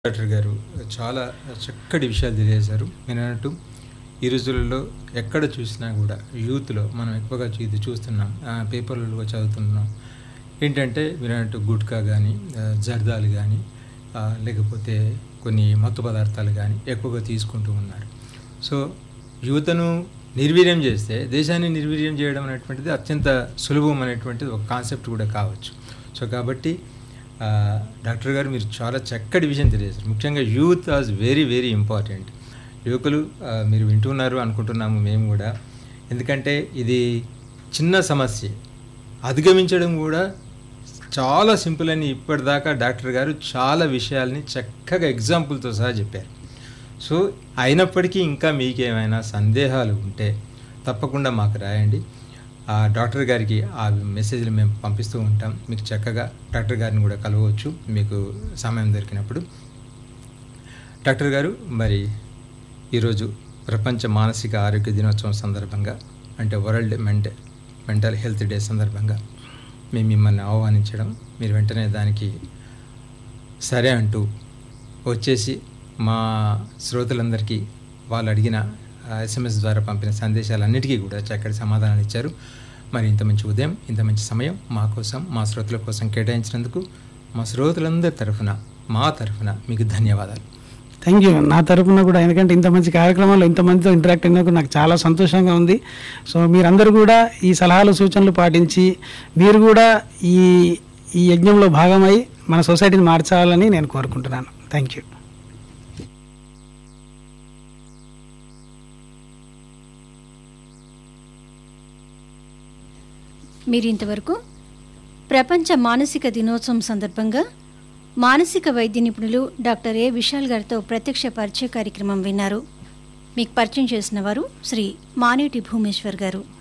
doctor గారు చాలా చక్కటి విషయాలు తెలియజేశారు నేను అన్నట్టు ఈ రోజులలో ఎక్కడ చూసినా కూడా యూత్లో మనం ఎక్కువగా చూ- ఇది చూస్తున్నాం ఆ, పేపర్లలో చదువుతున్నాం ఏంటంటే మీరు అన్నట్టు గుట్కా కానీ జర్దాలు కానీ లేకపోతే కొన్ని మత్తు పదార్థాలు కానీ ఎక్కువగా తీసుకుంటూ ఉన్నారు సో యువతను నిర్వీర్యం చేస్తే దేశాన్ని నిర్వీర్యం చేయడం అనేటువంటిది అత్యంత సులభం అనేటువంటిది ఒక కాన్సెప్ట్ కూడా కావచ్చు సో కాబట్టి ఆ, డాక్టర్ గారు మీరు చాలా చక్కటి విషయం తెలియజేశారు ముఖ్యంగా youth was very very important యువకులు ఆ, మీరు వింటున్నారు అనుకుంటున్నాము మేము కూడా ఎందుకంటే ఇది చిన్న సమస్య అధిగమించడం కూడా చాలా సింపుల్ అని ఇప్పటిదాకా డాక్టర్ గారు చాలా విషయాల్ని చక్కగా ఎగ్జాంపుల్తో సహా చెప్పారు సో అయినప్పటికీ ఇంకా మీకేమైనా సందేహాలు ఉంటే తప్పకుండా మాకు రాయండి ఆ డాక్టర్ గారికి ఆ మెసేజ్లు మేము పంపిస్తూ ఉంటాం మీకు చక్కగా డాక్టర్ గారిని కూడా కలవచ్చు మీకు సమయం దొరికినప్పుడు డాక్టర్ గారు మరి ఈరోజు ప్రపంచ మానసిక ఆరోగ్య దినోత్సవం సందర్భంగా అంటే world mental mental health day సందర్భంగా మేము మిమ్మల్ని ఆహ్వానించడం మీరు వెంటనే దానికి సరే అంటూ వచ్చేసి మా శ్రోతలందరికీ వాళ్ళు అడిగిన ఎస్ఎంఎస్ ద్వారా పంపిన సందేశాలన్నిటికీ కూడా చక్కటి సమాధానాలు ఇచ్చారు మరి ఇంత మంచి ఉదయం ఇంత మంచి సమయం మా కోసం మా శ్రోతల కోసం కేటాయించినందుకు మా శ్రోతలందరి తరఫున మా తరఫున మీకు ధన్యవాదాలు థ్యాంక్ యూ నా తరపున కూడా ఎందుకంటే ఇంత మంచి కార్యక్రమాల్లో ఇంతమందితో ఇంటరాక్ట్ అయినందుకు నాకు చాలా సంతోషంగా ఉంది సో మీరందరూ కూడా ఈ సలహాలు సూచనలు పాటించి మీరు కూడా ఈ ఈ యజ్ఞంలో భాగమై మన సొసైటీని మార్చాలని నేను కోరుకుంటున్నాను థ్యాంక్ యూ మీరు ఇంతవరకు ప్రపంచ మానసిక దినోత్సవం సందర్భంగా మానసిక వైద్య నిపుణులు డాక్టర్ ఏ విశాల్ గారితో ప్రత్యక్ష పరిచయ కార్యక్రమం విన్నారు మీకు పరిచయం చేసిన వారు శ్రీ మానేటి భూమేశ్వర్ గారు